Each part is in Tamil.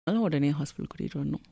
அதனால உடனே ஹாஸ்பிட்டல் கூட்டிகிட்டு வரணும்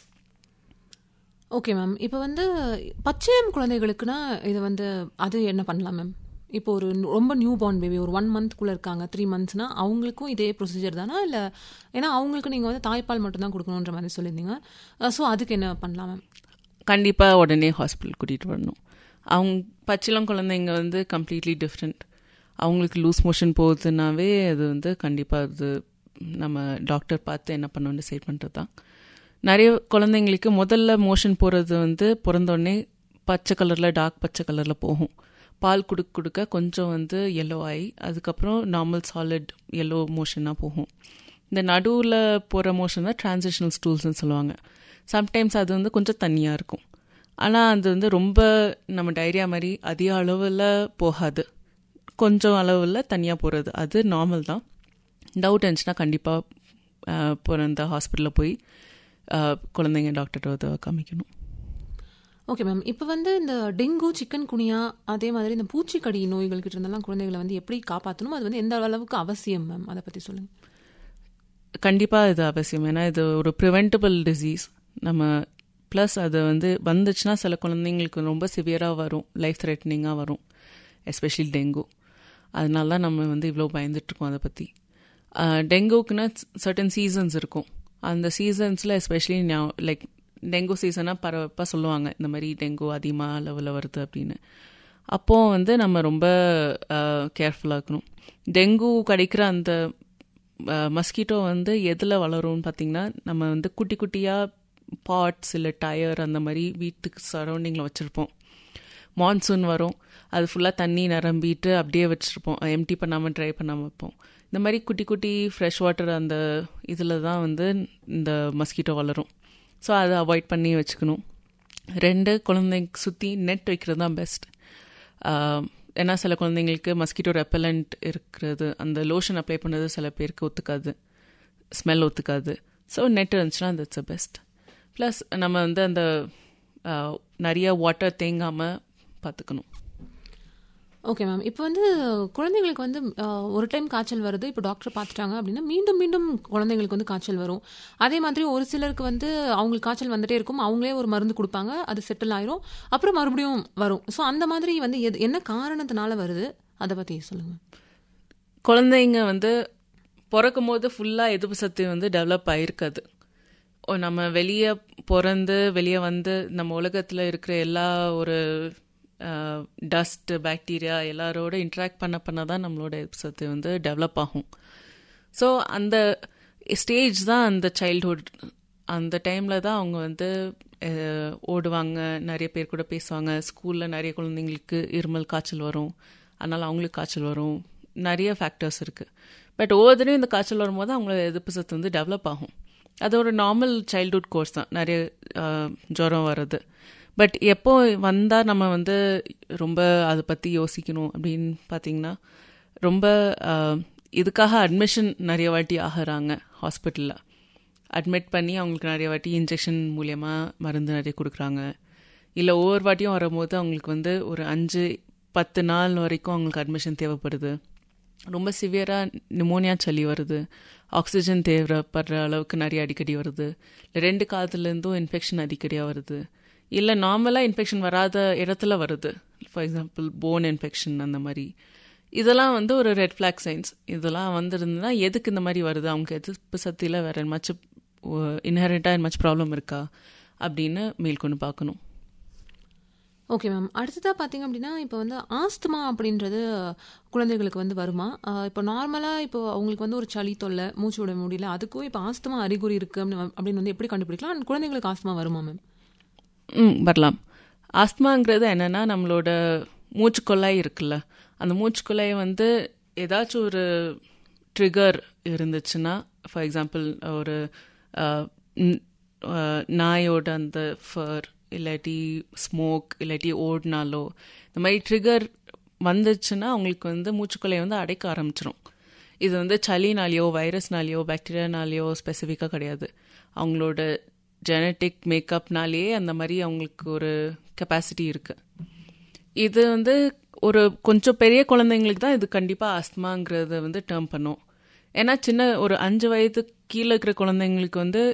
ஓகே மேம் இப்போ வந்து பச்சையம் குழந்தைகளுக்குனா இது வந்து அது என்ன பண்ணலாம் மேம் இப்போ ஒரு ரொம்ப நியூ பார்ன் பேபி ஒரு ஒன் மந்த்க்குள்ளே இருக்காங்க த்ரீ மந்த்ஸ்னா அவங்களுக்கும் இதே ப்ரொசீஜர் தானா இல்லை ஏன்னா அவங்களுக்கு நீங்கள் வந்து தாய்ப்பால் மட்டும்தான் கொடுக்கணுன்ற மாதிரி சொல்லியிருந்தீங்க ஸோ அதுக்கு என்ன பண்ணலாம் மேம் கண்டிப்பாக உடனே ஹாஸ்பிட்டல் கூட்டிகிட்டு வரணும் அவங்க பச்சிளம் குழந்தைங்க வந்து கம்ப்ளீட்லி டிஃப்ரெண்ட் அவங்களுக்கு லூஸ் மோஷன் போகுதுனாவே அது வந்து கண்டிப்பாக அது நம்ம டாக்டர் பார்த்து என்ன பண்ணணும்னு டிசைட் பண்ணுறது தான் நிறைய குழந்தைங்களுக்கு முதல்ல மோஷன் போகிறது வந்து பிறந்தோடனே பச்சை கலரில் டார்க் பச்சை கலரில் போகும் பால் கொடுக்க கொடுக்க கொஞ்சம் வந்து எல்லோ ஆகி அதுக்கப்புறம் நார்மல் சாலிட் எல்லோ மோஷனாக போகும் இந்த நடுவில் போகிற மோஷன் தான் டிரான்சிஷனல் ஸ்டூல்ஸ்னு சொல்லுவாங்க சம்டைம்ஸ் அது வந்து கொஞ்சம் தண்ணியாக இருக்கும் ஆனால் அது வந்து ரொம்ப நம்ம டைரியா மாதிரி அதிக அளவில் போகாது கொஞ்சம் அளவில் தனியாக போகிறது அது நார்மல் தான் டவுட் இருந்துச்சுன்னா கண்டிப்பாக பிறந்த ஹாஸ்பிட்டலில் போய் குழந்தைங்க டாக்டர்கிட்ட காமிக்கணும் ஓகே மேம் இப்போ வந்து இந்த டெங்கு சிக்கன் குனியா அதே மாதிரி இந்த பூச்சிக்கடி நோய்கள் கிட்ட இருந்தெல்லாம் குழந்தைகளை வந்து எப்படி காப்பாற்றணும் அது வந்து எந்த அளவுக்கு அவசியம் மேம் அதை பற்றி சொல்லுங்கள் கண்டிப்பாக இது அவசியம் ஏன்னா இது ஒரு ப்ரிவென்டபிள் டிசீஸ் நம்ம ப்ளஸ் அது வந்து வந்துச்சுன்னா சில குழந்தைங்களுக்கு ரொம்ப சிவியராக வரும் லைஃப் த்ரெட்னிங்காக வரும் எஸ்பெஷலி டெங்கு அதனால தான் நம்ம வந்து இவ்வளோ பயந்துட்டுருக்கோம் அதை பற்றி டெங்குக்குன்னா சர்டன் சீசன்ஸ் இருக்கும் அந்த சீசன்ஸில் எஸ்பெஷலி லைக் டெங்கு சீசனாக பரவப்பாக சொல்லுவாங்க இந்த மாதிரி டெங்கு அதிகமாக அளவில் வருது அப்படின்னு அப்போது வந்து நம்ம ரொம்ப கேர்ஃபுல்லாக இருக்கணும் டெங்கு கிடைக்கிற அந்த மஸ்கிட்டோ வந்து எதில் வளரும்னு பார்த்திங்கன்னா நம்ம வந்து குட்டி குட்டியாக பாட்ஸ் இல்லை டயர் அந்த மாதிரி வீட்டுக்கு சரௌண்டிங்கில் வச்சுருப்போம் மான்சூன் வரும் அது ஃபுல்லாக தண்ணி நிரம்பிட்டு அப்படியே வச்சுருப்போம் எம்டி பண்ணாமல் ட்ரை பண்ணாமல் வைப்போம் இந்த மாதிரி குட்டி குட்டி ஃப்ரெஷ் வாட்டர் அந்த இதில் தான் வந்து இந்த மஸ்கிட்டோ வளரும் ஸோ அதை அவாய்ட் பண்ணி வச்சுக்கணும் ரெண்டு குழந்தைங்க சுற்றி நெட் வைக்கிறது தான் பெஸ்ட் ஏன்னா சில குழந்தைங்களுக்கு மஸ்கிட்டோ ரெப்பலண்ட் இருக்கிறது அந்த லோஷன் அப்ளை பண்ணுறது சில பேருக்கு ஒத்துக்காது ஸ்மெல் ஒத்துக்காது ஸோ நெட் இருந்துச்சுன்னா தட்ஸ் அ பெஸ்ட் ப்ளஸ் நம்ம வந்து அந்த நிறைய வாட்டர் தேங்காமல் பார்த்துக்கணும் ஓகே மேம் இப்போ வந்து குழந்தைங்களுக்கு வந்து ஒரு டைம் காய்ச்சல் வருது இப்போ டாக்டர் பார்த்துட்டாங்க அப்படின்னா மீண்டும் மீண்டும் குழந்தைங்களுக்கு வந்து காய்ச்சல் வரும் அதே மாதிரி ஒரு சிலருக்கு வந்து அவங்களுக்கு காய்ச்சல் வந்துட்டே இருக்கும் அவங்களே ஒரு மருந்து கொடுப்பாங்க அது செட்டில் ஆயிரும் அப்புறம் மறுபடியும் வரும் ஸோ அந்த மாதிரி வந்து எது என்ன காரணத்தினால வருது அதை பற்றி சொல்லுங்கள் குழந்தைங்க வந்து பிறக்கும் போது ஃபுல்லாக எதிர்ப்பு சக்தி வந்து டெவலப் ஆகிருக்காது நம்ம வெளியே பிறந்து வெளியே வந்து நம்ம உலகத்தில் இருக்கிற எல்லா ஒரு டஸ்ட் பாக்டீரியா எல்லாரோட இன்ட்ராக்ட் பண்ண பண்ண தான் நம்மளோட சத்து வந்து டெவலப் ஆகும் ஸோ அந்த ஸ்டேஜ் தான் அந்த சைல்ட்ஹுட் அந்த டைமில் தான் அவங்க வந்து ஓடுவாங்க நிறைய பேர் கூட பேசுவாங்க ஸ்கூலில் நிறைய குழந்தைங்களுக்கு இருமல் காய்ச்சல் வரும் அதனால் அவங்களுக்கு காய்ச்சல் வரும் நிறைய ஃபேக்டர்ஸ் இருக்குது பட் ஒவ்வொருத்தரையும் இந்த காய்ச்சல் வரும்போது அவங்களோட எதிர்ப்பு சத்து வந்து டெவலப் ஆகும் அது ஒரு நார்மல் சைல்ட்ஹுட் கோர்ஸ் தான் நிறைய ஜுரம் வர்றது பட் எப்போ வந்தால் நம்ம வந்து ரொம்ப அதை பற்றி யோசிக்கணும் அப்படின்னு பார்த்தீங்கன்னா ரொம்ப இதுக்காக அட்மிஷன் நிறைய வாட்டி ஆகிறாங்க ஹாஸ்பிட்டலில் அட்மிட் பண்ணி அவங்களுக்கு நிறைய வாட்டி இன்ஜெக்ஷன் மூலியமாக மருந்து நிறைய கொடுக்குறாங்க இல்லை ஒவ்வொரு வாட்டியும் வரும்போது அவங்களுக்கு வந்து ஒரு அஞ்சு பத்து நாள் வரைக்கும் அவங்களுக்கு அட்மிஷன் தேவைப்படுது ரொம்ப சிவியராக நிமோனியா சளி வருது ஆக்சிஜன் தேவைப்படுற அளவுக்கு நிறைய அடிக்கடி வருது ரெண்டு காலத்துலேருந்தும் இன்ஃபெக்ஷன் அடிக்கடியாக வருது இல்லை நார்மலாக இன்ஃபெக்ஷன் வராத இடத்துல வருது ஃபார் எக்ஸாம்பிள் போன் இன்ஃபெக்ஷன் அந்த மாதிரி இதெல்லாம் வந்து ஒரு ரெட் ஃப்ளாக் சைன்ஸ் இதெல்லாம் வந்துருந்ததுன்னா எதுக்கு இந்த மாதிரி வருது அவங்க எதிர்ப்பு சக்தியில் வேறு மச்சு இன்ஹெரண்ட்டாக மச் ப்ராப்ளம் இருக்கா அப்படின்னு மேல்கொண்டு பார்க்கணும் ஓகே மேம் அடுத்ததாக பார்த்தீங்க அப்படின்னா இப்போ வந்து ஆஸ்துமா அப்படின்றது குழந்தைகளுக்கு வந்து வருமா இப்போ நார்மலாக இப்போ அவங்களுக்கு வந்து ஒரு சளி தொல்லை மூச்சு விட முடியல அதுக்கும் இப்போ ஆஸ்துமா அறிகுறி இருக்குது அப்படின்னு வந்து எப்படி கண்டுபிடிக்கலாம் குழந்தைங்களுக்கு ஆஸ்துமா வருமா மேம் ம் வரலாம் ஆஸ்துமாங்கிறது என்னென்னா நம்மளோட மூச்சுக்குழாய் இருக்குல்ல அந்த மூச்சுக்குழாய் வந்து ஏதாச்சும் ஒரு ட்ரிகர் இருந்துச்சுன்னா ஃபார் எக்ஸாம்பிள் ஒரு நாயோட அந்த ஃபர் இல்லாட்டி ஸ்மோக் இல்லாட்டி ஓடினாலோ இந்த மாதிரி ட்ரிகர் வந்துச்சுன்னா அவங்களுக்கு வந்து மூச்சுக்குழாய் வந்து அடைக்க ஆரம்பிச்சிடும் இது வந்து சளினாலேயோ வைரஸ்னாலேயோ பாக்டீரியானாலேயோ ஸ்பெசிஃபிக்காக கிடையாது அவங்களோட ஜெனட்டிக் மேக்கப்னாலேயே அந்த மாதிரி அவங்களுக்கு ஒரு கெப்பாசிட்டி இருக்குது இது வந்து ஒரு கொஞ்சம் பெரிய குழந்தைங்களுக்கு தான் இது கண்டிப்பாக அஸ்மாங்கிறத வந்து டேர்ம் பண்ணும் ஏன்னா சின்ன ஒரு அஞ்சு வயது கீழே இருக்கிற குழந்தைங்களுக்கு வந்து